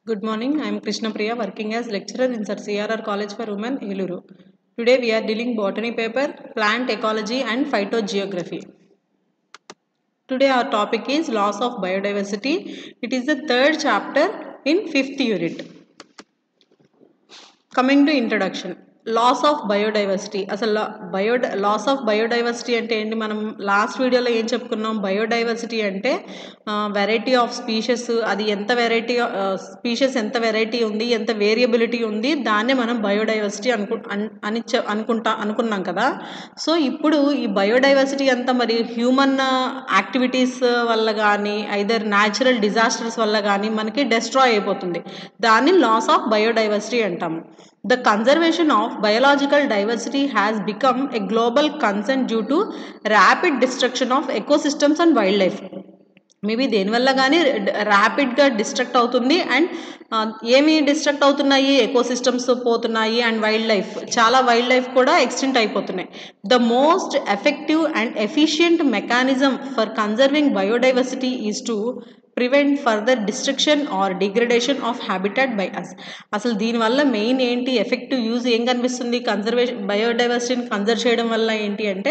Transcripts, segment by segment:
Good morning. I am Krishna Priya, working as lecturer in Sir CRR College for Women, Eluru. Today we are dealing botany paper, plant ecology and phytogeography. Today our topic is loss of biodiversity. It is the third chapter in fifth unit. Coming to introduction loss of biodiversity అసలు bio loss of biodiversity అంటే ఏంటి మనం last వీడియోలో ఏం చెప్పుకున్నాం biodiversity అంటే variety of species అది ఎంత వెరైటీ స్పీషెస్ ఎంత వెరైటీ ఉంది ఎంత వేరియబిలిటీ ఉంది దాన్నే మనం బయోడైవర్సిటీ అనుకు అని అనుకుంటా అనుకున్నాం కదా సో ఇప్పుడు ఈ బయోడైవర్సిటీ అంతా మరి హ్యూమన్ యాక్టివిటీస్ వల్ల కానీ ఐదర్ న్యాచురల్ డిజాస్టర్స్ వల్ల కానీ మనకి డెస్ట్రాయ్ అయిపోతుంది దాన్ని లాస్ ఆఫ్ బయోడైవర్సిటీ అంటాము The conservation of biological diversity has become a global concern due to rapid destruction of ecosystems and wildlife. Maybe దేనివల్ల కానీ ర్యాపిడ్గా డిస్ట్రక్ట్ అవుతుంది అండ్ ఏమి డిస్ట్రక్ట్ అవుతున్నాయి ఎకోసిస్టమ్స్ పోతున్నాయి అండ్ వైల్డ్ లైఫ్ చాలా వైల్డ్ లైఫ్ కూడా ఎక్స్టెంట్ అయిపోతున్నాయి the most effective and efficient mechanism for conserving biodiversity is to prevent further destruction or degradation of habitat by us అసలు దీనివల్ల మెయిన్ ఏంటి ఎఫెక్టివ్ యూజ్ ఏం కనిపిస్తుంది కన్జర్వేషన్ బయోడైవర్సిటీని కన్జర్వ్ చేయడం వల్ల ఏంటి అంటే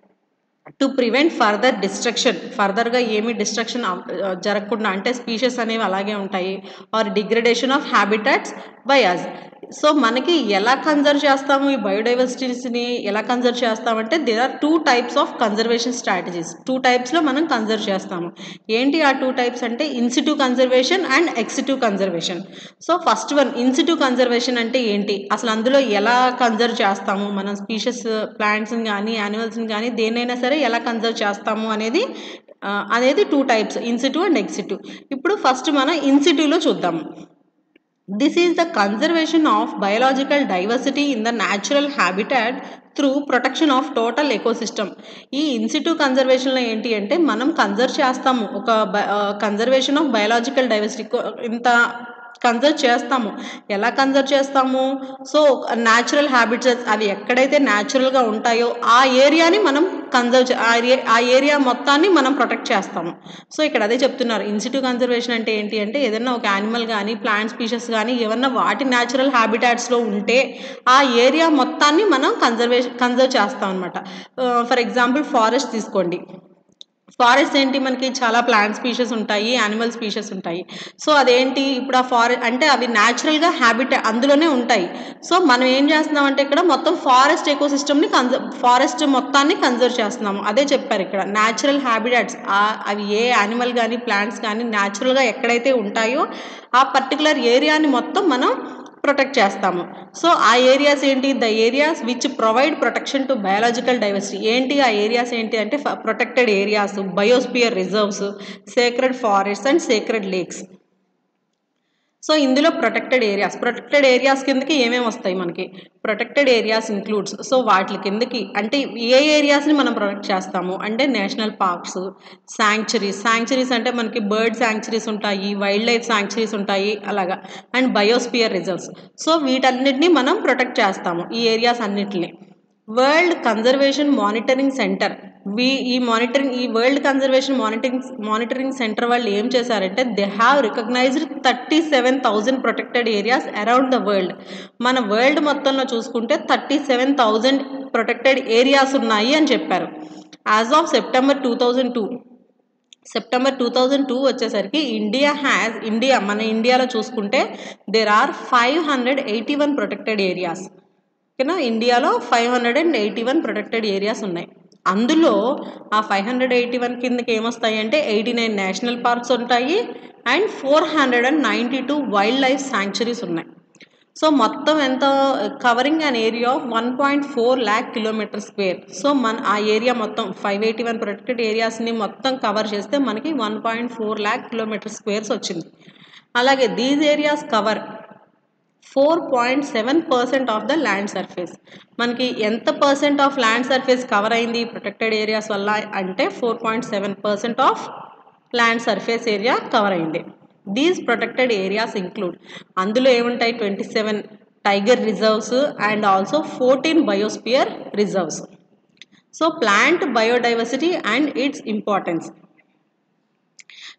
టు ప్రివెంట్ ఫర్దర్ డిస్ట్రక్షన్ ఫర్దర్గా ఏమి డిస్ట్రక్షన్ జరగకుండా అంటే స్పీషెస్ అనేవి అలాగే ఉంటాయి or degradation of habitats by us so మనకి ఎలా కన్జర్వ్ చేస్తాము ఈ బయోడైవర్సిటీస్ని ఎలా కన్జర్వ్ చేస్తామంటే there are two types of conservation strategies two టైప్స్లో మనం కన్జర్వ్ చేస్తాము ఏంటి ఆ టూ టైప్స్ అంటే in situ conservation and ex situ conservation so first one in situ conservation అంటే ఏంటి అసలు అందులో ఎలా కన్జర్వ్ చేస్తాము మనం స్పీషెస్ ప్లాంట్స్ని కానీ యానిమల్స్ని కానీ దేనైనా సరే ఎలా కన్జర్వ్ చేస్తాము అనేది అనేది two types in situ and ex situ ఇప్పుడు ఫస్ట్ మనం ఇన్సిటివ్లో చూద్దాము this is the conservation of biological diversity in the natural habitat through protection of total ecosystem ఈ ఇన్సిటివ్ కన్జర్వేషన్లో ఏంటి అంటే మనం కన్జర్వ్ చేస్తాము ఒక కన్జర్వేషన్ ఆఫ్ బయోలాజికల్ డైవర్సిటీ ఇంత కన్జర్వ్ చేస్తాము ఎలా కన్జర్వ్ చేస్తాము సో న్యాచురల్ హ్యాబిట్స్ అవి ఎక్కడైతే న్యాచురల్గా ఉంటాయో ఆ ఏరియాని మనం కన్జర్వ్ ఆ ఏరియా మొత్తాన్ని మనం ప్రొటెక్ట్ చేస్తాము సో ఇక్కడ అదే చెప్తున్నారు ఇన్సిటివ్ కన్జర్వేషన్ అంటే ఏంటి అంటే ఏదైనా ఒక యానిమల్ కానీ ప్లాంట్ స్పీషెస్ కానీ ఏమన్నా వాటి న్యాచురల్ హ్యాబిటాట్స్లో ఉంటే ఆ ఏరియా మొత్తాన్ని మనం కన్జర్వేషన్ కన్జర్వ్ చేస్తాం అనమాట ఫర్ ఎగ్జాంపుల్ ఫారెస్ట్ తీసుకోండి ఫారెస్ట్ ఏంటి మనకి చాలా ప్లాంట్ స్పీషెస్ ఉంటాయి యానిమల్ స్పీషెస్ ఉంటాయి సో అదేంటి ఇప్పుడు ఆ ఫారెస్ట్ అంటే అవి న్యాచురల్గా హ్యాబిట్ అందులోనే ఉంటాయి సో మనం ఏం చేస్తున్నాం అంటే ఇక్కడ మొత్తం ఫారెస్ట్ ఎకోసిస్టమ్ని కన్జర్ ఫారెస్ట్ మొత్తాన్ని కన్జర్వ్ చేస్తున్నాము అదే చెప్పారు ఇక్కడ న్యాచురల్ హ్యాబిటాట్స్ అవి ఏ యానిమల్ కానీ ప్లాంట్స్ కానీ న్యాచురల్గా ఎక్కడైతే ఉంటాయో ఆ పర్టికులర్ ఏరియాని మొత్తం మనం ప్రొటెక్ట్ చేస్తాము సో ఆ ఏరియాస్ ఏంటి the areas which provide protection to biological diversity ఏంటి ఆ ఏరియాస్ ఏంటి అంటే protected areas biosphere reserves sacred forest and sacred lakes so ఇందులో ప్రొటెక్టెడ్ ఏరియాస్ ప్రొటెక్టెడ్ ఏరియాస్ కిందకి ఏమేమి వస్తాయి మనకి ప్రొటెక్టెడ్ ఏరియాస్ ఇంక్లూడ్స్ సో వాటి కిందకి అంటే ఏ ఏరియాస్ని మనం ప్రొటెక్ట్ చేస్తాము అంటే నేషనల్ పార్క్స్ శాంక్చరీస్ శాంక్చరీస్ అంటే మనకి బర్డ్ శాంక్చరీస్ ఉంటాయి వైల్డ్ లైఫ్ శాంక్చరీస్ ఉంటాయి అలాగా అండ్ బయోస్పియర్ రిజర్వ్స్ సో వీటన్నిటిని మనం ప్రొటెక్ట్ చేస్తాము ఈ ఏరియాస్ అన్నిటిని వరల్డ్ కన్జర్వేషన్ మానిటరింగ్ సెంటర్ వి ఈ మానిటరింగ్ ఈ World Conservation Monitoring Monitoring Centre వాళ్ళు ఏం చేశారంటే they have recognised thirty seven thousand protected areas around the world మన వరల్డ్ మొత్తంలో చూసుకుంటే thirty seven thousand protected areas ఉన్నాయి అని చెప్పారు as of September two thousand two September two thousand two వచ్చేసరికి ఇండియా హ్యాస్ ఇండియా మన ఇండియాలో చూసుకుంటే there are five hundred eighty one protected areas ఓకేనా ఇండియాలో five hundred and eighty one protected areas ఉన్నాయి అందులో ఆ ఫైవ్ హండ్రెడ్ ఎయిటీ వన్ కిందకి ఏమొస్తాయి అంటే ఎయిటీ నైన్ నేషనల్ పార్క్స్ ఉంటాయి and four hundred and ninety two wild life sanctuaries ఉన్నాయి సో మొత్తం ఎంత covering an area of one point four lakh kilometre square so మన ఆ ఏరియా మొత్తం ఫైవ్ ఎయిటీ వన్ ప్రొటెక్టెడ్ ఏరియాస్ని మొత్తం కవర్ చేస్తే మనకి one point four lakh kilometre squares వచ్చింది అలాగే these areas cover four point seven percent of the land surface మనకి ఎంత percent of land surface cover అయింది ప్రొటెక్టెడ్ ఏరియాస్ వల్ల అంటే four point seven percent of land surface area cover అయింది these protected areas include అందులో ఏముంటాయి twenty seven tiger reserves and also fourteen biosphere reserves so plant biodiversity and its importance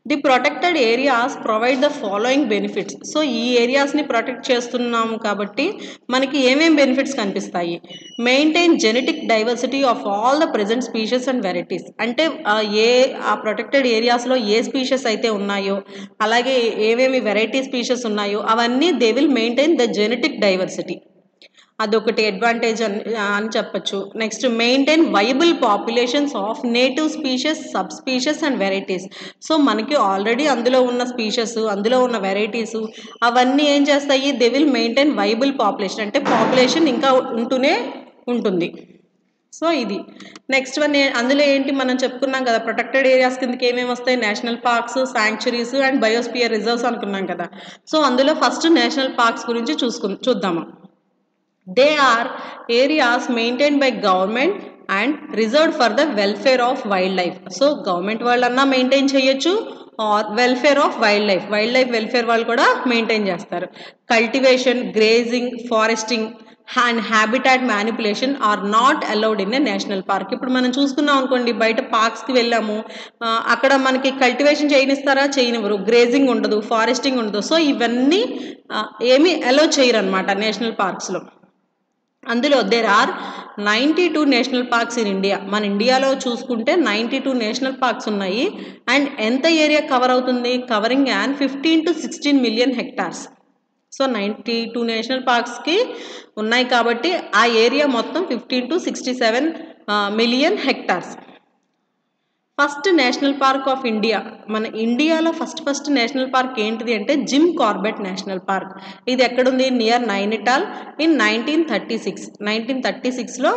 the protected areas provide the following benefits so ఈ ఏరియాస్ని protect చేస్తున్నాము కాబట్టి మనకి ఏమేం benefits కనిపిస్తాయి maintain genetic diversity of all the present species and varieties అంటే ఆ, ఏ ఆ ప్రొటెక్టెడ్ ఏరియాస్లో ఏ స్పీషెస్ అయితే ఉన్నాయో అలాగే ఏమేమి వెరైటీ స్పీషెస్ ఉన్నాయో అవన్నీ they will maintain the genetic diversity అదొకటి అడ్వాంటేజ్ అని అని చెప్పచ్చు next maintain viable populations of native species sub species and varieties so మనకి ఆల్రెడీ అందులో ఉన్న స్పీషెస్ అందులో ఉన్న వెరైటీస్ అవన్నీ ఏం చేస్తాయి they will maintain viable population అంటే పాపులేషన్ ఇంకా ఉంటూనే ఉంటుంది సో ఇది నెక్స్ట్ వన్ ఏ- అందులో ఏంటి మనం చెప్పుకున్నాం కదా ప్రొటెక్టెడ్ ఏరియాస్ కిందకి ఏమేమి వస్తాయి national parks sanctuaries and biosphere reserves అనుకున్నాం కదా సో అందులో ఫస్ట్ నేషనల్ పార్క్స్ గురించి చూసుకు చూద్దాము they are areas maintain by government and reserved for the welfare of wild life so government వాళ్ళన్నా మెయింటైన్ చేయొచ్చు or welfare of wild life wild life welfare వాళ్ళు కూడా మెయింటైన్ చేస్తారు cultivation grazing foresting and habitat manipulation are not allowed in a national park ఇప్పుడు మనం చూసుకున్నాం అనుకోండి బయట పార్క్స్కి వెళ్ళాము ఆ, అక్కడ మనకి కల్టివేషన్ చేయనిస్తారా చేయనివ్వరు గ్రేజింగ్ ఉండదు ఫారెస్టింగ్ ఉండదు సో ఇవన్నీ ఆ, ఏమీ అలౌ చేయరు అనమాట నేషనల్ పార్క్స్లో అందులో there are ninety two national parks in India మన ఇండియాలో చూసుకుంటే నైంటీ టూ నేషనల్ పార్క్స్ ఉన్నాయి అండ్ ఎంత ఏరియా కవర్ అవుతుంది covering an fifteen to sixteen million hectares so ninety two national పార్క్స్కి ఉన్నాయి కాబట్టి ఆ ఏరియా మొత్తం fifteen to sixty seven million hectares first national park of India మన ఇండియాలో ఫస్ట్ ఫస్ట్ నేషనల్ పార్క్ ఏంటిది అంటే జిమ్ కార్బెట్ నేషనల్ పార్క్ ఇది ఎక్కడుంది near Nainital in nineteen thirty six nineteen thirty సిక్స్లో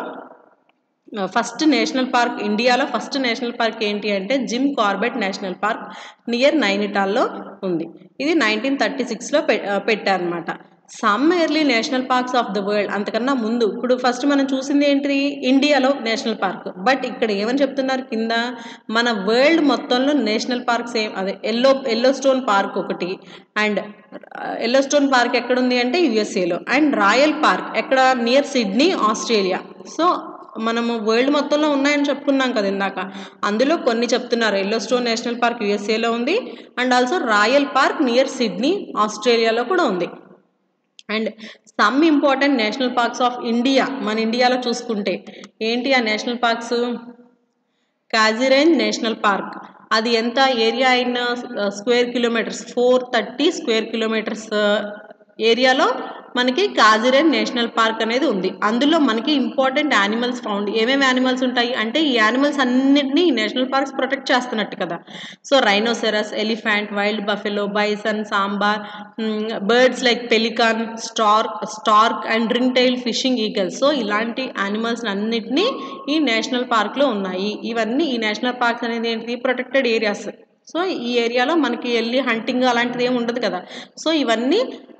ఫస్ట్ నేషనల్ పార్క్ ఇండియాలో ఫస్ట్ నేషనల్ పార్క్ ఏంటి అంటే Jim Corbett national park near నైనిటాల్లో ఉంది ఇది నైన్టీన్ థర్టీ సిక్స్లో పెట్టారనమాట some early national parks of the world అంతకన్నా ముందు ఇప్పుడు ఫస్ట్ మనం చూసింది ఏంటి ఇండియాలో నేషనల్ పార్క్ బట్ ఇక్కడ ఏమని చెప్తున్నారు కింద మన వరల్డ్ మొత్తంలో నేషనల్ పార్క్స్ ఏం అదే ఎల్లో ఎల్లో స్టోన్ పార్క్ ఒకటి అండ్ ఎల్లో స్టోన్ పార్క్ ఎక్కడుంది అంటే యుఎస్ఏలో అండ్ రాయల్ పార్క్ ఎక్కడ నియర్ సిడ్నీ ఆస్ట్రేలియా సో మనము వరల్డ్ మొత్తంలో ఉన్నాయని చెప్పుకున్నాం కదా ఇందాక అందులో కొన్ని చెప్తున్నారు ఎల్లో స్టోన్ నేషనల్ పార్క్ యుఎస్ఏలో ఉంది and also royal park near Sydney ఆస్ట్రేలియాలో కూడా ఉంది and some important national parks of India మన ఇండియాలో చూసుకుంటే ఏంటి ఆ national parks Kaziranga national park అది ఎంత ఏరియా అయిన square kilometres four thirty square kilometres ఏరియాలో మనకి కాజిరేన్ నేషనల్ పార్క్ అనేది ఉంది అందులో మనకి ఇంపార్టెంట్ యానిమల్స్ ఫౌండ్ ఏమేమి యానిమల్స్ ఉంటాయి అంటే ఈ యానిమల్స్ అన్నిటినీ ఈ నేషనల్ పార్క్స్ ప్రొటెక్ట్ చేస్తున్నట్టు కదా so rhinoceros elephant wild buffalo bison sambar birds like pelican stork stork and ring tail fishing eagles so ఇలాంటి యానిమల్స్ అన్నిటినీ ఈ నేషనల్ పార్క్లో ఉన్నాయి ఇవన్నీ ఈ నేషనల్ పార్క్స్ అనేది ఏంటిది ప్రొటెక్టెడ్ ఏరియాస్ సో ఈ ఏరియాలో మనకి వెళ్ళి హంటింగ్ అలాంటిది ఏమి ఉండదు కదా సో ఇవన్నీ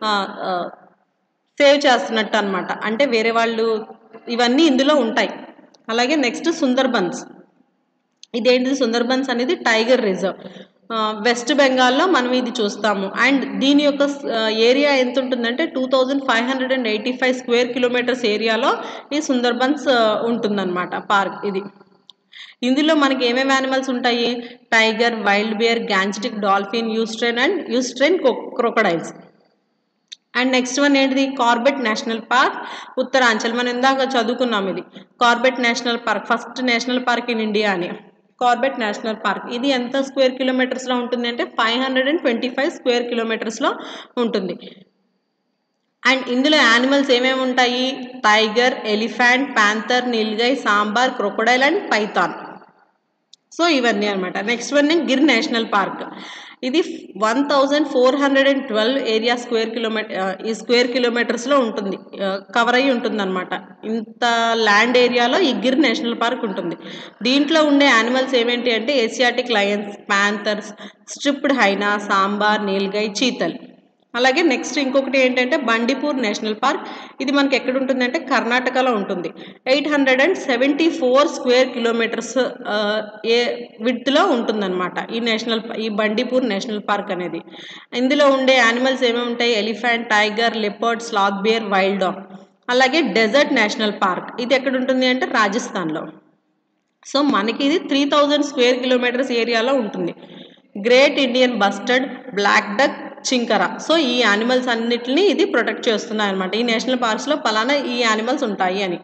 సేవ్ చేస్తున్నట్టు అనమాట అంటే వేరే వాళ్ళు ఇవన్నీ ఇందులో ఉంటాయి అలాగే నెక్స్ట్ సుందర్బన్స్ ఇదేంటిది సుందర్బన్స్ అనేది టైగర్ రిజర్వ్ వెస్ట్ బెంగాల్లో మనం ఇది చూస్తాము అండ్ దీని యొక్క ఏరియా ఎంత ఉంటుందంటే two thousand five hundred and eighty five square kilometres ఏరియాలో ఈ సుందర్బన్స్ ఉంటుందన్నమాట పార్క్ ఇది ఇందులో మనకి ఏమేమి యానిమల్స్ ఉంటాయి tiger wild bear Gangetic dolphin estuarine and estuarine crocodiles and next one ఏంటిది కార్బెట్ నేషనల్ పార్క్ ఉత్తరాంచల్ మనం ఇందాక చదువుకున్నాం ఇది Corbett national park first national park in India అని కార్బెట్ నేషనల్ పార్క్ ఇది ఎంత స్క్వేర్ కిలోమీటర్స్లో ఉంటుంది అంటే five hundred and twenty five square కిలోమీటర్స్లో ఉంటుంది అండ్ ఇందులో యానిమల్స్ ఏమేమి ఉంటాయి tiger elephant panther nilgai sambar crocodile and python so ఇవన్నీ అనమాట next one Gir national park ఇది one thousand four hundred and twelve area square kilometre ఈ స్క్వేర్ కిలోమీటర్స్లో ఉంటుంది కవర్ అయ్యి ఉంటుంది అనమాట ఇంత ల్యాండ్ ఏరియాలో ఈ గిర్ నేషనల్ పార్క్ ఉంటుంది దీంట్లో ఉండే యానిమల్స్ ఏమేంటి అంటే ఏసియాటిక్ లయన్స్ ప్యాంథర్స్ స్ట్రిప్డ్ హైనా సాంబార్ నీల్గై చీతల్ అలాగే నెక్స్ట్ ఇంకొకటి ఏంటంటే బండిపూర్ నేషనల్ పార్క్ ఇది మనకి ఎక్కడ ఉంటుందంటే కర్ణాటకలో ఉంటుంది eight hundred and seventy four square kilometres a విడ్త్లో ఉంటుందన్నమాట ఈ నేషనల్ ఈ బండిపూర్ నేషనల్ పార్క్ అనేది ఇందులో ఉండే యానిమల్స్ ఏమేమి ఉంటాయి elephant tiger leopard sloth bear wild dog అలాగే డెజర్ట్ నేషనల్ పార్క్ ఇది ఎక్కడ ఉంటుంది అంటే రాజస్థాన్లో సో మనకి ఇది త్రీ థౌజండ్ స్క్వేర్ కిలోమీటర్స్ ఏరియాలో ఉంటుంది great Indian bustard black duck chinkara so ఈ యానిమల్స్ అన్నిటిని ఇది ప్రొటెక్ట్ చేస్తున్నాయి అనమాట ఈ నేషనల్ పార్క్స్లో పలానా ఈ యానిమల్స్ ఉంటాయి అని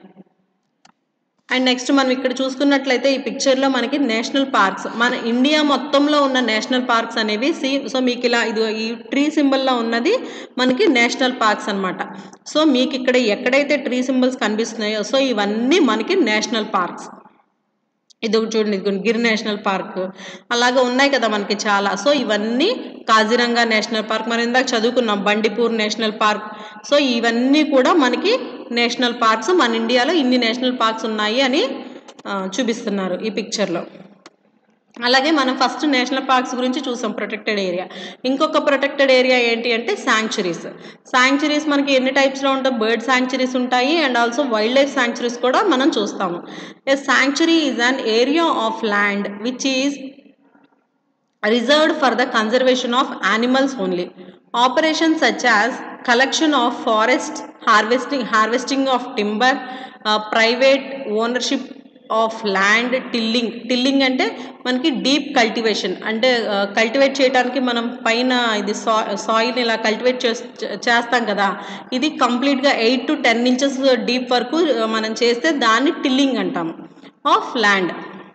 అండ్ నెక్స్ట్ మనం ఇక్కడ చూసుకున్నట్లయితే ఈ పిక్చర్లో మనకి నేషనల్ పార్క్స్ మన ఇండియా మొత్తంలో ఉన్న నేషనల్ పార్క్స్ అనేవి సి సో మీకు ఇలా ఇది ఈ ట్రీ సింబల్లో ఉన్నది మనకి నేషనల్ పార్క్స్ అనమాట సో మీకు ఇక్కడ ఎక్కడైతే ట్రీ సింబల్స్ కనిపిస్తున్నాయో సో ఇవన్నీ మనకి నేషనల్ పార్క్స్ ఇది ఒకటి చూడండి ఇది గిర్ నేషనల్ పార్క్ అలాగే ఉన్నాయి కదా మనకి చాలా సో ఇవన్నీ కాజిరంగా నేషనల్ పార్క్ మనం ఇందాక చదువుకున్నాం బండిపూర్ నేషనల్ పార్క్ సో ఇవన్నీ కూడా మనకి నేషనల్ పార్క్స్ మన ఇండియాలో ఇన్ని నేషనల్ పార్క్స్ ఉన్నాయి అని ఆ, చూపిస్తున్నారు ఈ పిక్చర్లో అలాగే మనం ఫస్ట్ నేషనల్ పార్క్స్ గురించి చూసాం ప్రొటెక్టెడ్ ఏరియా ఇంకొక ప్రొటెక్టెడ్ ఏరియా ఏంటి అంటే శాంక్చురీస్ శాంక్చురీస్ మనకి ఎన్ని టైప్స్లో ఉంటాయి బర్డ్ శాంక్చురీస్ ఉంటాయి and also wildlife sanctuaries కూడా మనం చూస్తాము a sanctuary is an area of land which is reserved for the conservation of animals only. Operations such as collection of forests, harvesting, harvesting of timber, uh, private ownership of land tilling tilling అంటే మనకి deep cultivation అంటే cultivate చేయడానికి మనం పైన ఇది సా soil ఇలా cultivate చేస్తాం కదా ఇది కంప్లీట్గా eight to ten inches deep వరకు uh, మనం చేస్తే దాన్ని టిల్లింగ్ అంటాము ఆఫ్ ల్యాండ్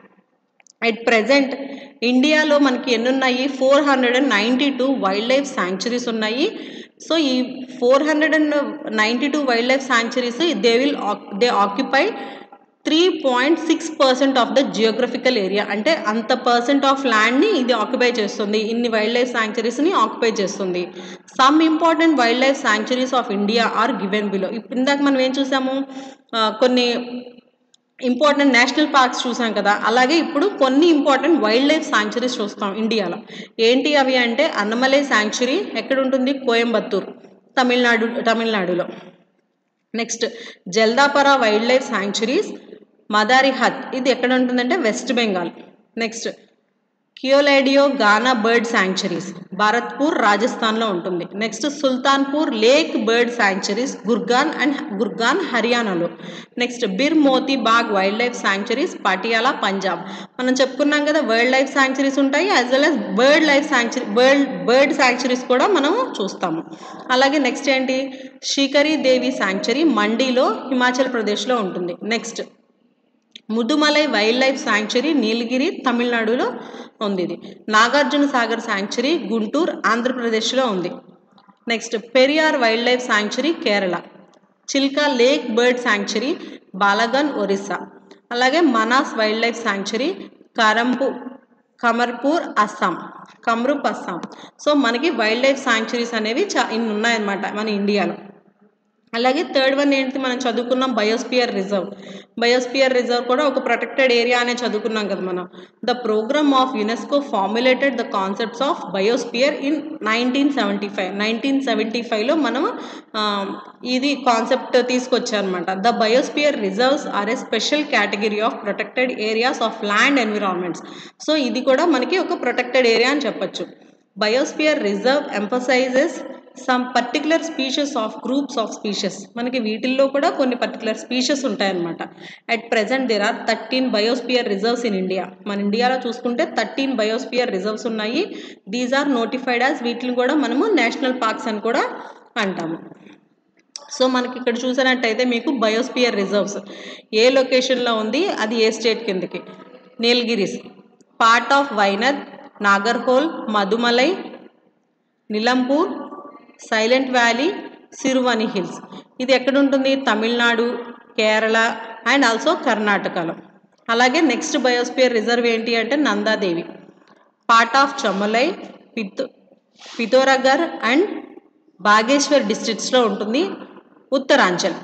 అట్ ప్రజెంట్ ఇండియాలో మనకి ఎన్ని ఉన్నాయి four hundred and ninety two wild wildlife sanctuaries ఉన్నాయి సో ఈ four hundred and ninety two wild wildlife sanctuaries they will they occupy three point six percent of the geographical area అంటే అంత percent of ల్యాండ్ని ఇది occupy చేస్తుంది ఇన్ని wildlife శాంక్చురీస్ని occupy చేస్తుంది some important wildlife sanctuaries of India are given below ఇందాక మనం ఏం చూసాము ఆ, కొన్ని ఇంపార్టెంట్ నేషనల్ పార్క్స్ చూసాం కదా అలాగే ఇప్పుడు కొన్ని ఇంపార్టెంట్ వైల్డ్ లైఫ్ శాంక్చురీస్ చూస్తాం ఇండియాలో ఏంటి అవి అంటే అన్నమలై శాంక్చురీ ఎక్కడ ఉంటుంది కోయంబత్తూర్ తమిళనాడు తమిళనాడులో next Jaldapara wildlife sanctuaries Madarihat ఇది ఎక్కడ ఉంటుందంటే west Bengal next Keoladeo Ghana bird sanctuaries Bharatpur రాజస్థాన్లో ఉంటుంది next Sultanpur lake bird sanctuaries Gurgaon and Gurgaon హర్యానాలో next Bir Moti Bagh wildlife sanctuaries Patiala Punjab మనం చెప్పుకున్నాం కదా వైల్డ్ లైఫ్ శాంక్చురీస్ ఉంటాయి as well as bird life sanctuary bird bird sanctuaries కూడా మనం చూస్తాము అలాగే నెక్స్ట్ ఏంటి శిఖరి దేవి శాంక్చురీ మండీలో హిమాచల్ ప్రదేశ్లో ఉంటుంది next Mudumalai wildlife sanctuary Nilgiri తమిళనాడులో ఉంది ఇది నాగార్జున సాగర్ శాంక్చురీ గుంటూరు ఆంధ్రప్రదేశ్లో ఉంది next Periyar wildlife sanctuary Kerala Chilka lake bird sanctuary Balugaon Orissa అలాగే మనాస్ వైల్డ్ లైఫ్ శాంక్చురీ కరంపు కమర్పూర్ అస్సాం కమ్రూప్ అస్సాం సో మనకి వైల్డ్ లైఫ్ శాంక్చురీస్ అనేవి చా ఇన్ని ఉన్నాయన్నమాట మన ఇండియాలో అలాగే థర్డ్ వన్ ఏంటి మనం చదువుకున్నాం బయోస్పియర్ రిజర్వ్ బయోస్పియర్ రిజర్వ్ కూడా ఒక ప్రొటెక్టెడ్ ఏరియా అనే చదువుకున్నాం కదా మనం the programme of UNESCO formulated the concepts of biosphere in nineteen seventy five nineteen seventy ఫైవ్లో మనం ఆ, ఇది కాన్సెప్ట్ తీసుకొచ్చారనమాట the biosphere reserves are a special category of protected areas of land environments so ఇది కూడా మనకి ఒక ప్రొటెక్టెడ్ ఏరియా అని చెప్పొచ్చు biosphere reserve emphasises some particular species of groups of species మనకి వీటిల్లో కూడా కొన్ని పర్టికులర్ స్పీషెస్ ఉంటాయన్నమాట at present there are thirteen biosphere reserves in India మన ఇండియాలో చూసుకుంటే థర్టీన్ బయోస్పియర్ రిజర్వ్స్ ఉన్నాయి దీస్ ఆర్ నోటిఫైడ్ యాజ్ వీటిని కూడా మనము నేషనల్ పార్క్స్ అని కూడా అంటాము సో మనకి ఇక్కడ చూసినట్టయితే మీకు బయోస్పియర్ రిజర్వ్స్ ఏ లొకేషన్లో ఉంది అది ఏ స్టేట్ కిందకి Nilgiris part of Wayanad Nagarhole Mudumalai Nilambur silent valley Siruvani hills ఇది ఎక్కడ ఉంటుంది తమిళనాడు కేరళ అండ్ ఆల్సో కర్ణాటకలో అలాగే నెక్స్ట్ బయోస్పియర్ రిజర్వ్ ఏంటి అంటే నందాదేవి పార్ట్ ఆఫ్ చమలై పిత్ పితోరగర్ అండ్ బాగేశ్వర్ డిస్ట్రిక్ట్స్లో ఉంటుంది Uttaranchal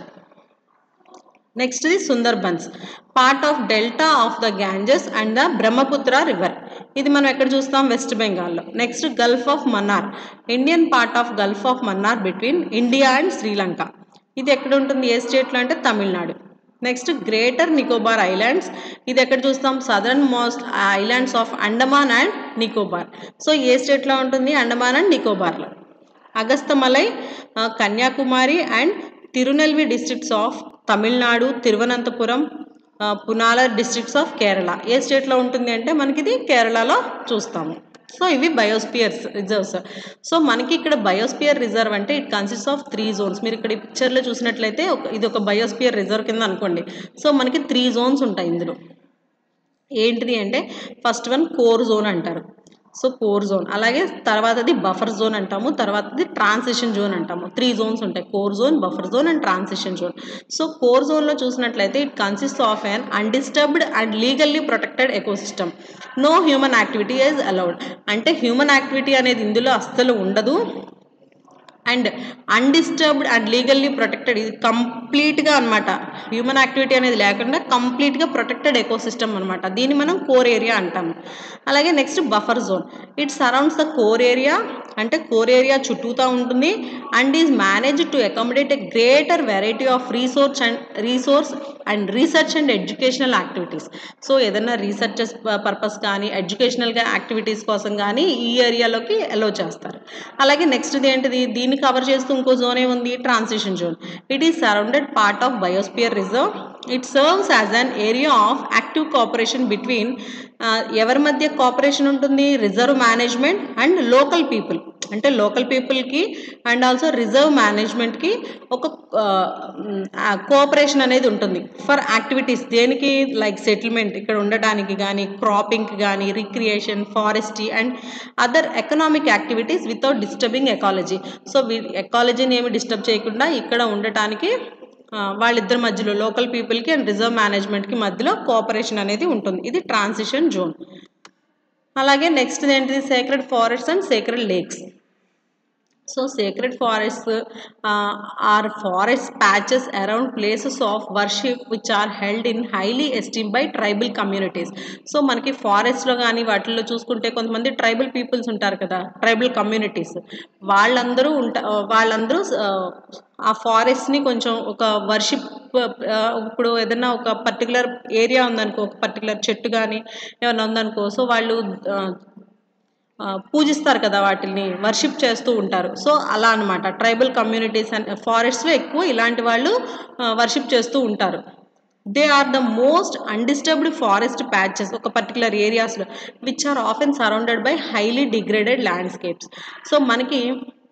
next the Sundarbans part of delta of the Ganges and the Brahmaputra river ఇది మనం ఎక్కడ చూస్తాం వెస్ట్ బెంగాల్లో next gulf of Mannar Indian part of gulf of Mannar between India and Sri Lanka ఇది ఎక్కడ ఉంటుంది ఏ స్టేట్లో అంటే Tamil Nadu next greater Nicobar islands ఇది ఎక్కడ చూస్తాం southernmost islands of Andaman and Nicobar so ఏ స్టేట్లో ఉంటుంది అండమాన్ అండ్ నికోబార్లో అగస్తమలై ఆ, Kanyakumari and Tirunelveli districts of Tamil Nadu Thiruvananthapuram ఆ, పునాల డిస్ట్రిక్ట్స్ ఆఫ్ కేరళ ఏ స్టేట్లో ఉంటుంది అంటే మనకి ఇది కేరళలో చూస్తాము సో ఇవి బయోస్పియర్స్ రిజర్వ్స్ సో మనకి ఇక్కడ బయోస్పియర్ రిజర్వ్ అంటే it consist of three zones మీరు ఇక్కడ ఈ పిక్చర్లో చూసినట్లయితే ఒక ఇది ఒక బయోస్పియర్ రిజర్వ్ కింద అనుకోండి సో మనకి త్రీ జోన్స్ ఉంటాయి ఇందులో ఏంటిది అంటే ఫస్ట్ వన్ కోర్ జోన్ అంటారు సో కోర్ జోన్ అలాగే తర్వాతది బఫర్ జోన్ అంటాము తర్వాతది ట్రాన్సిషన్ జోన్ అంటాము త్రీ జోన్స్ ఉంటాయి core zone buffer zone and transition zone so core జోన్లో చూసినట్లయితే it consist of an undisturbed and legally protected ecosystem no human activity is allowed అంటే human activity అనేది ఇందులో అస్సలు ఉండదు and undisturbed and legally protected ఇది కంప్లీట్గా అనమాట హ్యూమన్ యాక్టివిటీ అనేది లేకుండా కంప్లీట్గా ప్రొటెక్టెడ్ ఎకోసిస్టమ్ అనమాట దీన్ని మనం కోర్ ఏరియా అంటాము అలాగే next buffer zone it surrounds the core area అంటే కోర్ ఏరియా చుట్టూతా ఉంటుంది and is manage to accommodate a greater variety of resource and resource and research and educational activities so ఏదైనా researches purpose కానీ ఎడ్యుకేషనల్గా activities కోసం కానీ ఈ ఏరియాలోకి అలో చేస్తారు అలాగే నెక్స్ట్ది ఏంటిది దీన్ని కవర్ చేస్తూ ఇంకో జోన్ ఏముంది transition zone it is surrounded part of biosphere reserve it serves as an area of active cooperation between ఎవరి మధ్య కోఆపరేషన్ ఉంటుంది reserve management and local people అంటే లోకల్ పీపుల్కి అండ్ ఆల్సో రిజర్వ్ మేనేజ్మెంట్కి ఒక కోఆపరేషన్ అనేది ఉంటుంది ఫర్ యాక్టివిటీస్ దేనికి లైక్ సెటిల్మెంట్ ఇక్కడ ఉండడానికి కానీ క్రాపింగ్కి కానీ recreation forestry and other economic activities without disturbing ecology so ఎకాలజీని ఏమి డిస్టర్బ్ చేయకుండా ఇక్కడ ఉండటానికి వాళ్ళిద్దరి మధ్యలో లోకల్ పీపుల్కి అండ్ రిజర్వ్ మేనేజ్మెంట్కి మధ్యలో కోఆపరేషన్ అనేది ఉంటుంది ఇది ట్రాన్సిషన్ జోన్ అలాగే నెక్స్ట్ ఏంటిది sacred forest and sacred lakes so sacred forest are forest patches around places of worship which are held in highly esteem by tribal communities so మనకి ఫారెస్ట్లో కానీ వాటిల్లో చూసుకుంటే కొంతమంది ట్రైబల్ పీపుల్స్ ఉంటారు కదా ట్రైబల్ కమ్యూనిటీస్ వాళ్ళందరూ ఉంటా వాళ్ళందరూ ఆ ఫారెస్ట్ని కొంచెం ఒక వర్షిప్ ఇప్పుడు ఏదైనా ఒక పర్టికులర్ ఏరియా ఉందనుకో ఒక పర్టికులర్ చెట్టు కానీ ఏమైనా ఉందనుకో సో వాళ్ళు పూజిస్తారు కదా వాటిని వర్షిప్ చేస్తూ ఉంటారు సో అలా అనమాట ట్రైబల్ కమ్యూనిటీస్ అండ్ ఫారెస్ట్లో ఎక్కువ ఇలాంటి వాళ్ళు వర్షిప్ చేస్తూ ఉంటారు they are the most undisturbed forest patches ఒక పర్టికులర్ ఏరియాస్లో which are often surrounded by highly degraded landscapes so మనకి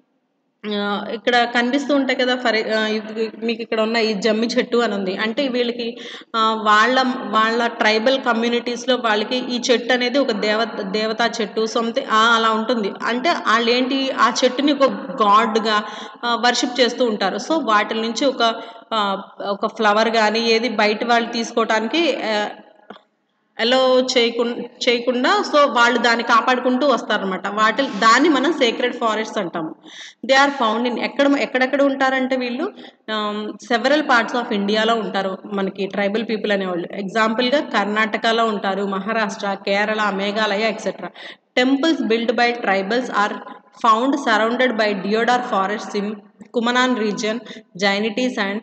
ఇక్కడ కనిపిస్తూ ఉంటాయి కదా ఫర్ మీకు ఇక్కడ ఉన్న ఈ జమ్మి చెట్టు అని ఉంది అంటే వీళ్ళకి వాళ్ళ వాళ్ళ ట్రైబల్ కమ్యూనిటీస్లో వాళ్ళకి ఈ చెట్టు అనేది ఒక దేవ దేవతా చెట్టు సంథింగ్ అలా ఉంటుంది అంటే వాళ్ళు ఏంటి ఆ చెట్టుని ఒక గాడ్గా వర్షిప్ చేస్తూ ఉంటారు సో వాటి నుంచి ఒక ఒక ఫ్లవర్ కానీ ఏది బయట వాళ్ళు తీసుకోవటానికి అలో చేయకుండా చేయకుండా సో వాళ్ళు దాన్ని కాపాడుకుంటూ వస్తారనమాట వాటి దాన్ని మనం సేక్రెడ్ ఫారెస్ట్ అంటాము దే ఆర్ ఫౌండ్ ఇన్ ఎక్కడ ఎక్కడెక్కడ ఉంటారంటే వీళ్ళు సెవరల్ పార్ట్స్ ఆఫ్ ఇండియాలో ఉంటారు మనకి ట్రైబల్ పీపుల్ అనేవాళ్ళు ఎగ్జాంపుల్గా కర్ణాటకలో ఉంటారు Maharashtra Kerala Meghalaya etcetera temples built by tribals are found surrounded by deodar forest in Kumaon region Jaintias and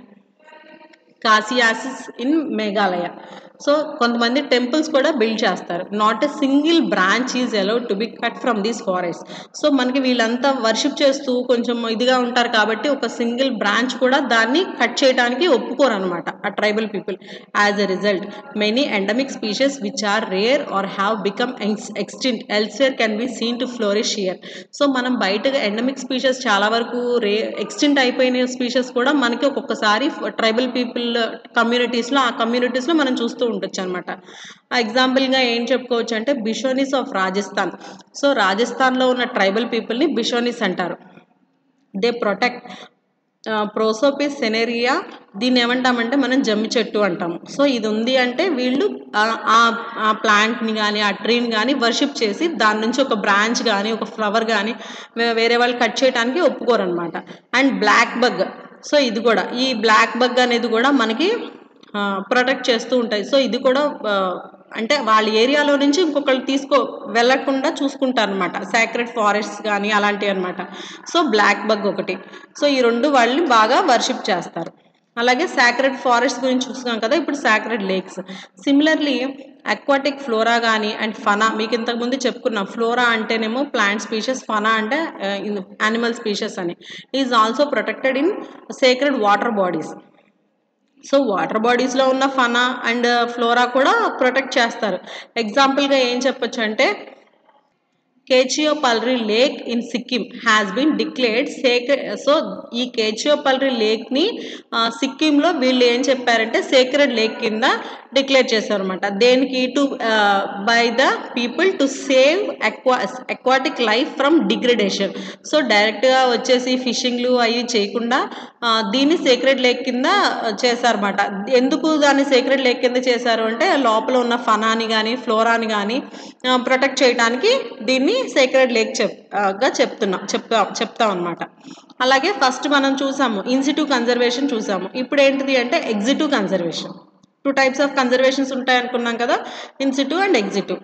Khasis in Meghalaya so కొంతమంది టెంపుల్స్ కూడా బిల్డ్ చేస్తారు not a single branch is allowed to be cut from these forest so మనకి వీళ్ళంతా worship చేస్తూ కొంచెం ఇదిగా ఉంటారు కాబట్టి ఒక సింగిల్ బ్రాంచ్ కూడా దాన్ని కట్ చేయడానికి ఒప్పుకోరు అనమాట ఆ tribal people as a result many endemic species which are rare or have become extinct elsewhere can be seen to flourish here so మనం బయట ఎండమిక్ స్పీషెస్ చాలా వరకు రే ఎక్స్టింట్ అయిపోయిన స్పీషెస్ కూడా మనకి ఒక్కొక్కసారి ట్రైబల్ పీపుల్ కమ్యూనిటీస్లో ఆ కమ్యూనిటీస్లో మనం చూస్తూ ఉండొచ్చు అనమాట ఎగ్జాంపుల్గా ఏం చెప్పుకోవచ్చు అంటే బిషోనిస్ ఆఫ్ రాజస్థాన్ సో రాజస్థాన్లో ఉన్న ట్రైబల్ పీపుల్ని బిషోనిస్ అంటారు దే ప్రొటెక్ట్ ప్రోసోపిస్ సెనేరియా దీన్ని ఏమంటామంటే మనం జమ్మి చెట్టు అంటాము సో ఇది ఉంది అంటే వీళ్ళు ఆ ప్లాంట్ని కానీ ఆ ట్రీని కానీ వర్షిప్ చేసి దాని నుంచి ఒక బ్రాంచ్ కానీ ఒక ఫ్లవర్ కానీ వేరే వాళ్ళు కట్ చేయడానికి ఒప్పుకోరు అనమాట అండ్ బ్లాక్ బగ్ సో ఇది కూడా ఈ బ్లాక్ బగ్ అనేది కూడా మనకి ప్రొటెక్ట్ చేస్తూ ఉంటాయి సో ఇది కూడా అంటే వాళ్ళ ఏరియాలో నుంచి ఇంకొకళ్ళు తీసుకో వెళ్ళకుండా చూసుకుంటారు అనమాట సాక్రెడ్ ఫారెస్ట్స్ కానీ అలాంటివి అనమాట సో బ్లాక్ బగ్ ఒకటి సో ఈ రెండు వాళ్ళని బాగా వర్షిప్ చేస్తారు అలాగే సాక్రెడ్ ఫారెస్ట్ గురించి చూస్తున్నాం కదా ఇప్పుడు sacred lakes similarly aquatic flora కానీ అండ్ ఫనా మీకు ఇంతకుముందు చెప్పుకున్నాం ఫ్లోరా అంటేనేమో ప్లాంట్ స్పీషెస్ ఫనా అంటే యానిమల్ స్పీషెస్ అని is also protected in sacred water bodies so water బాడీస్లో ఉన్న ఫనా అండ్ ఫ్లోరా కూడా ప్రొటెక్ట్ చేస్తారు ఎగ్జాంపుల్గా ఏం చెప్పొచ్చు అంటే Khecheopalri lake in Sikkim has been declared sacred so ఈ కేచియోపల్రీ లేక్ని సిక్కింలో వీళ్ళు ఏం చెప్పారంటే సేక్రెడ్ లేక్ కింద డిక్లేర్ చేశారు అనమాట దేనికి to by the people to save aqua aquatic life from degradation so డైరెక్ట్గా వచ్చేసి ఫిషింగ్లు అవి చేయకుండా ఆ, దీన్ని సేక్రెడ్ లేక్ కింద చేశారన్నమాట ఎందుకు దాన్ని సేక్రెడ్ లేక్ కింద చేశారు అంటే లోపల ఉన్న ఫనాని కానీ ఫ్లోరాని కానీ ప్రొటెక్ట్ చేయడానికి దీన్ని సేక్రెడ్ లేక్ చెప్ ఆ, గా చెప్తున్నాం చెప్తా చెప్తాం అనమాట అలాగే ఫస్ట్ మనం చూసాము ఇన్సిటివ్ కన్జర్వేషన్ చూసాము ఇప్పుడు ఏంటిది అంటే ex situ conservation two types of conservations ఉంటాయి అనుకున్నాం కదా in situ and ex situ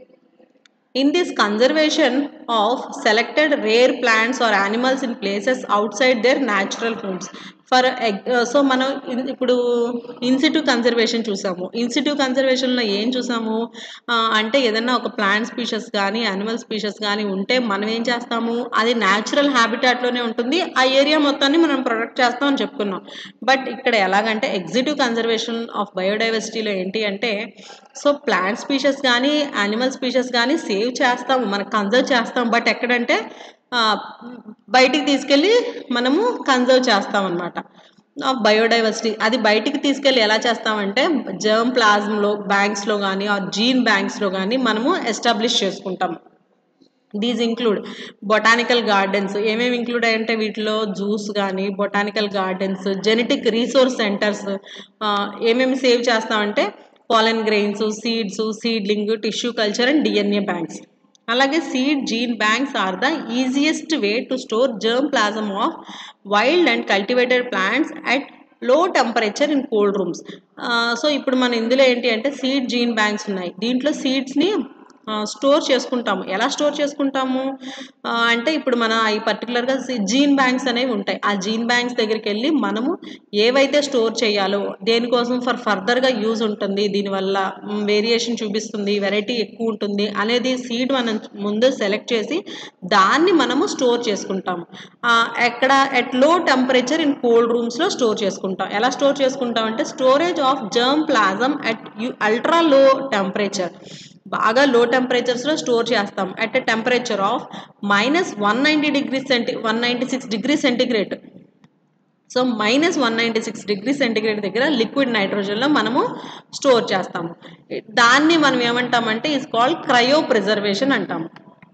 In this conservation of selected rare plants or animals in places outside their natural homes. For so మనం ఇన్- ఇప్పుడు ఇన్సిటివ్ కన్జర్వేషన్ చూసాము ఇన్సిటివ్ కన్జర్వేషన్లో ఏం చూసాము ఆ, అంటే ఏదైనా ఒక ప్లాంట్ స్పీషస్ కానీ యానిమల్ స్పీషస్ కానీ ఉంటే మనం ఏం చేస్తాము అది న్యాచురల్ హ్యాబిటాట్లోనే ఉంటుంది ఆ ఏరియా మొత్తాన్ని మనం ప్రొటెక్ట్ చేస్తాం అని చెప్పుకున్నాం బట్ ఇక్కడ ఎలాగంటే ఎగ్జిటివ్ కన్జర్వేషన్ ఆఫ్ బయోడైవర్సిటీలో ఏంటి అంటే సో ప్లాంట్ స్పీషస్ కానీ యానిమల్ స్పీషస్ కానీ సేవ్ చేస్తాము మనకు కన్జర్వ్ చేస్తాం బట్ ఎక్కడంటే ఆ, బయటికి తీసుకెళ్ళి మనము కన్జర్వ్ చేస్తాం అనమాట బయోడైవర్సిటీ అది బయటికి తీసుకెళ్ళి ఎలా చేస్తామంటే జర్మ్ ప్లాజ్మ్లో బ్యాంక్స్లో కానీ ఆ జీన్ బ్యాంక్స్లో కానీ మనము ఎస్టాబ్లిష్ చేసుకుంటాం దీస్ ఇంక్లూడ్ బొటానికల్ గార్డెన్స్ ఏమేమి ఇంక్లూడ్ అయ్యంటే వీటిలో జూస్ కానీ botanical gardens genetic resource centres ఏమేమి సేవ్ చేస్తామంటే pollen grains seeds seedling tissue culture and DNA banks అలాగే seed gene banks are the easiest way to store germplasm of wild and cultivated plants at low temperature in cold rooms so ఇప్పుడు మన ఇందులో ఏంటి అంటే seed gene banks ఉన్నాయి దీంట్లో సీడ్స్ని store చేసుకుంటాము ఎలా స్టోర్ చేసుకుంటాము ఆ, అంటే ఇప్పుడు మన ఈ పర్టికులర్గా జీన్ బ్యాంక్స్ అనేవి ఉంటాయి ఆ జీన్ బ్యాంక్స్ దగ్గరికి వెళ్ళి మనము ఏవైతే స్టోర్ చేయాలో దేనికోసం ఫర్ ఫర్దర్గా యూజ్ ఉంటుంది దీనివల్ల వేరియేషన్ చూపిస్తుంది వెరైటీ ఎక్కువ ఉంటుంది అనేది సీడ్ మనం ముందు సెలెక్ట్ చేసి దాన్ని మనము స్టోర్ చేసుకుంటాము ఆ, ఎక్కడ at low temperature in cold రూమ్స్లో స్టోర్ చేసుకుంటాం ఎలా స్టోర్ చేసుకుంటాం అంటే storage of germplasm at ultra low temperature బాగా లో టెంపరేచర్స్లో స్టోర్ చేస్తాం at a temperature of minus one ninety degree centi one ninety six degree centigrade so minus one ninety six degree centigrade దగ్గర liquid నైట్రోజన్లో మనము store చేస్తాము దాన్ని మనం ఏమంటామంటే ఈజ్ కాల్డ్ క్రయో ప్రిజర్వేషన్ అంటాము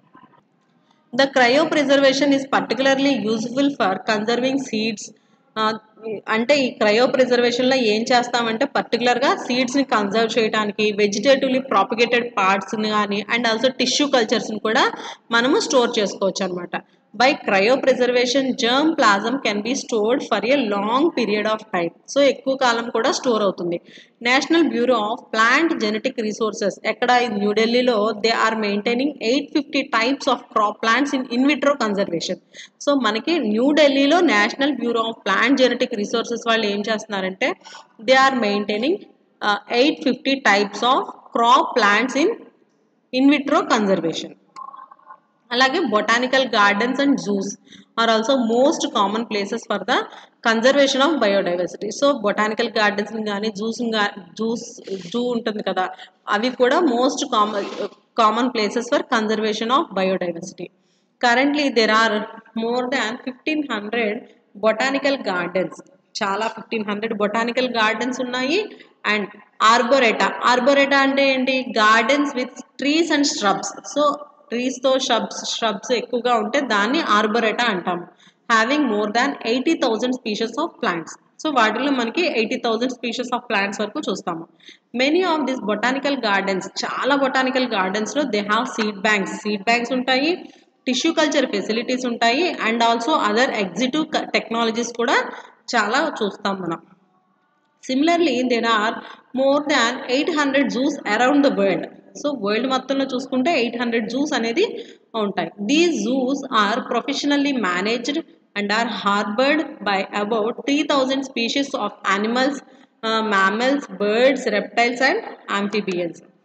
The cryopreservation is particularly useful for conserving seeds. Uh, అంటే ఈ క్రయో ప్రిజర్వేషన్లో ఏం చేస్తామంటే పర్టికులర్గా సీడ్స్ని కన్జర్వ్ చేయడానికి వెజిటేటివ్లీ ప్రాపిగేటెడ్ పార్ట్స్ని కానీ అండ్ ఆల్సో టిష్యూ కల్చర్స్ని కూడా మనము స్టోర్ చేసుకోవచ్చు అనమాట by cryopreservation germplasm can be stored for a long period of time so ఎక్కువ కాలం కూడా స్టోర్ అవుతుంది national bureau of plant genetic resources ఎక్కడ న్యూఢిల్లీలో they are maintaining eight fifty types of crop plants in in vitro conservation so మనకి న్యూఢిల్లీలో national bureau of plant genetic resources వాళ్ళు ఏం చేస్తున్నారంటే they are maintaining eight fifty types of crop plants in in vitro conservation అలాగే botanical gardens and Jews are also most common places for the conservation of biodiversity so botanical gardens కానీ juice juice zoo ఉంటుంది కదా అవి కూడా most common common places for conservation of biodiversity currently there are more than fifteen hundred botanical gardens చాలా fifteen hundred botanical gardens ఉన్నాయి and ఆర్బొరేటా ఆర్బొరేటా అంటే ఏంటి gardens with trees and స్hrubs so ట్రీస్తో షబ్స్ shrubs ఎక్కువగా ఉంటే దాన్ని ఆర్బొరేటా అంటాము having more than eighty thousand species of plants so వాటిలో మనకి eighty thousand species of plants వరకు చూస్తాము many of this botanical gardens చాలా బొటానికల్ గార్డెన్స్లో they have seed banks seed banks ఉంటాయి టిష్యూ కల్చర్ ఫెసిలిటీస్ ఉంటాయి and also other ex situ technologies కూడా చాలా చూస్తాం మనం similarly there are more than eight hundred zoos around the world so world మొత్తంలో చూసుకుంటే ఎయిట్ హండ్రెడ్ జూస్ అనేది ఉంటాయి these zoos are professionally managed and are హార్బర్డ్ by about three thousand species of animals mammals birds reptiles and amphibians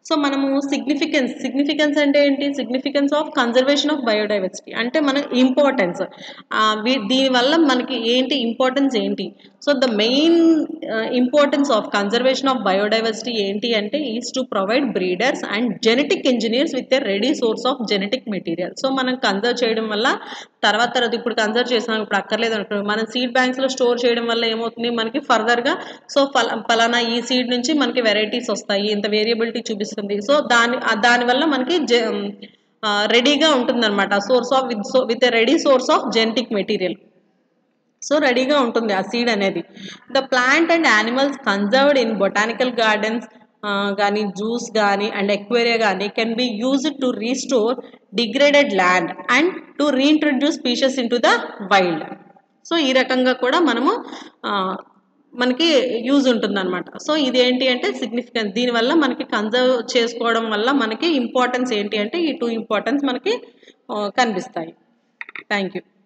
so మనము significance significance అంటే ఏంటి significance of conservation of biodiversity అంటే మన importance దీనివల్ల మనకి ఏంటి ఇంపార్టెన్స్ ఏంటి so the main importance of conservation of biodiversity ఏంటి అంటే is to provide breeders and genetic engineers with a ready source of genetic material so మనం కన్జర్వ్ చేయడం వల్ల తర్వాత తర్వాత ఇప్పుడు కన్జర్వ్ చేసాం ఇప్పుడు అక్కర్లేదు అనుకో మనం సీడ్ బ్యాంక్స్లో స్టోర్ చేయడం వల్ల ఏమవుతుంది మనకి ఫర్దర్గా సో ఫల ఫలానా ఈ సీడ్ నుంచి మనకి వెరైటీస్ వస్తాయి ఇంత వేరియబిలిటీ చూపిస్తుంది సో దాని దానివల్ల మనకి రెడీగా ఉంటుందన్నమాట source of with with a ready source of genetic material so రెడీగా ఉంటుంది ఆ సీడ్ అనేది the plant and animals conserved in botanical gardens కానీ జ్యూస్ కానీ అండ్ ఎక్వేరియా కానీ can be used to restore degraded land and to reintroduce species into the wild so ఈ రకంగా కూడా మనము మనకి యూజ్ ఉంటుందన్నమాట సో ఇది ఏంటి అంటే సిగ్నిఫికెన్స్ దీనివల్ల మనకి కన్జర్వ్ చేసుకోవడం వల్ల మనకి ఇంపార్టెన్స్ ఏంటి అంటే ఈ టూ ఇంపార్టెన్స్ మనకి కనిపిస్తాయి థ్యాంక్ యూ